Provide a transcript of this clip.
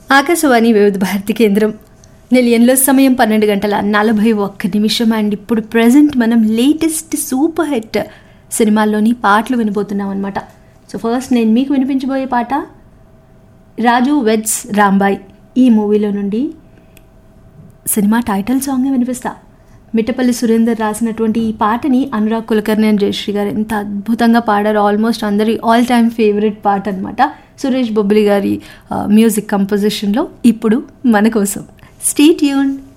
ఆకాశవాణి వివిధ భారతి కేంద్రం నిలయంలో సమయం పన్నెండు గంటల నలభై ఒక్క నిమిషం అండ్ ఇప్పుడు ప్రజెంట్ మనం లేటెస్ట్ సూపర్ హిట్ సినిమాల్లోని పాటలు వినబోతున్నాం అనమాట సో ఫస్ట్ నేను మీకు వినిపించబోయే పాట రాజు వెడ్స్ రాంబాయ్ ఈ మూవీలో నుండి సినిమా టైటిల్ సాంగ్ వినిపిస్తా మిట్టపల్లి సురేందర్ రాసినటువంటి ఈ పాటని అనురాగ్ కులకర్ణి అండ్ జయశ్రీ గారు ఎంత అద్భుతంగా పాడారు ఆల్మోస్ట్ అందరి ఆల్ టైమ్ ఫేవరెట్ పాట అనమాట సురేష్ బొబ్బిలి గారి మ్యూజిక్ కంపోజిషన్లో ఇప్పుడు మన కోసం స్టే ట్యూన్